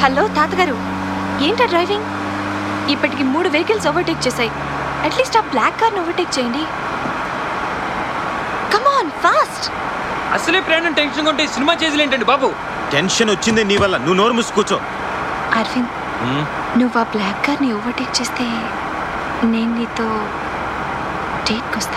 Hello తాతగారు ఏంటా driving ఇప్పటికి మూడు వెహికల్స్ ఓవర్టేక్ చేశాయి అట్లీస్ట్ ఆ బ్లాక్ కార్ని ఓవర్టేక్ చేయండి కమాన్ ఫాస్ట్ అసలే ప్రయాణం టెన్షన్ ఉంటే సినిమా చేసేలేంటండి బాబు టెన్షన్ వచ్చింది నీ వల్ల నువ్వు నోరు మూసి కూర్చో అరవింద్ నువ్వు ఆ బ్లాక్ కార్ని ఓవర్టేక్ చేస్తే నేను నీతో డేట్కి వస్తా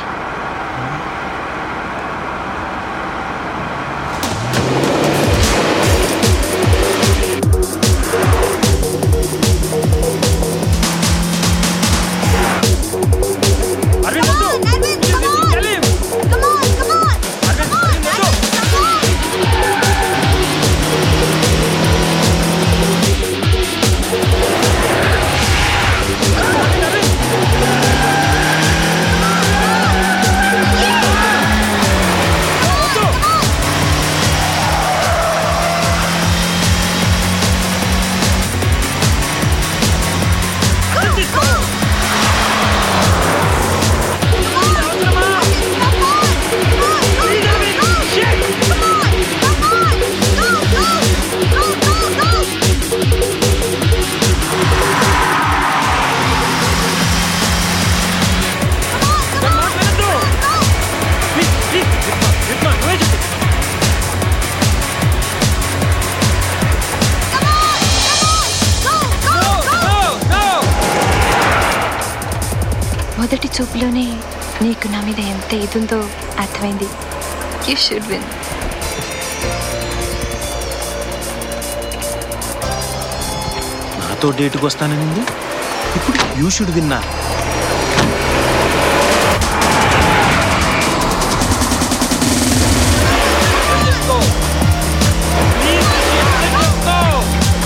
అరవింద్ వద్దు. చెల్లి. అరవింద్, అరవింద్ వద్దు. నన్ను మాట్లాడొద్దు. ప్లీజ్, ప్లీజ్, రిద్మా, రిద్మా, నువ్వే చెప్పు. No, no, no. మొదటి చూపులోనే నీకు నా మీద ఎంత ఇది ఉందో అర్థమైంది యూ షుడ్ విన్ నాతో డేట్కి వస్తాననింది ఇప్పుడు యూ షుడ్ విన్నా Let's go. Please, let's go.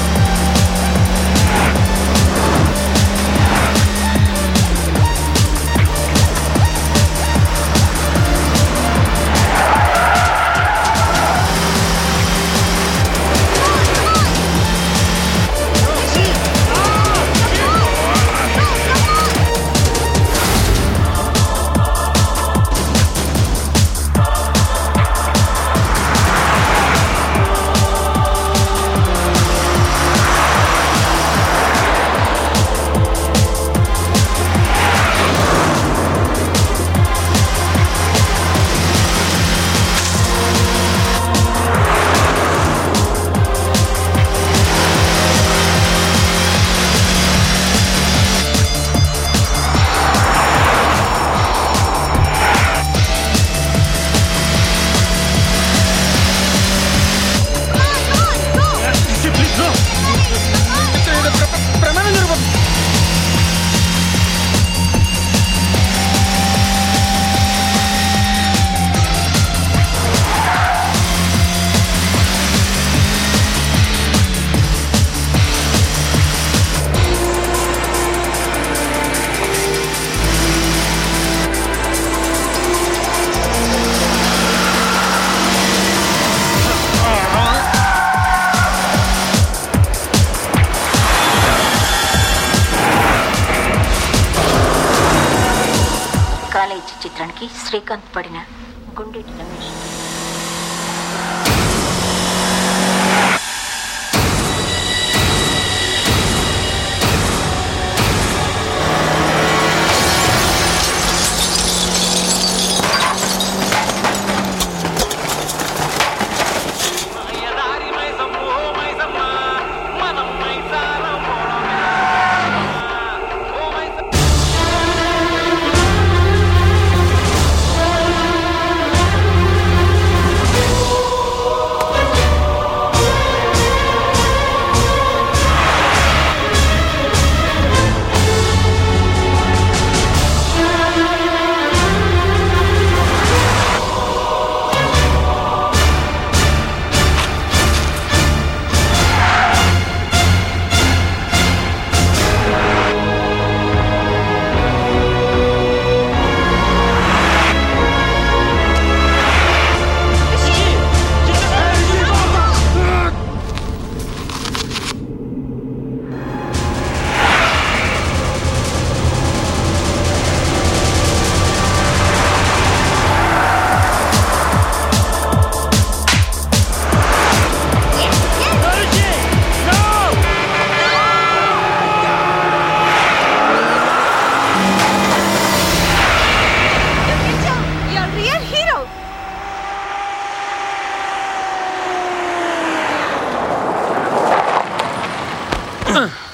ప్రమాణం జరుగు బాబు. కాలేజీ చిత్రానికి శ్రీకాంత్ పడిన గుండెటి రమేష్ ఓ ఆ.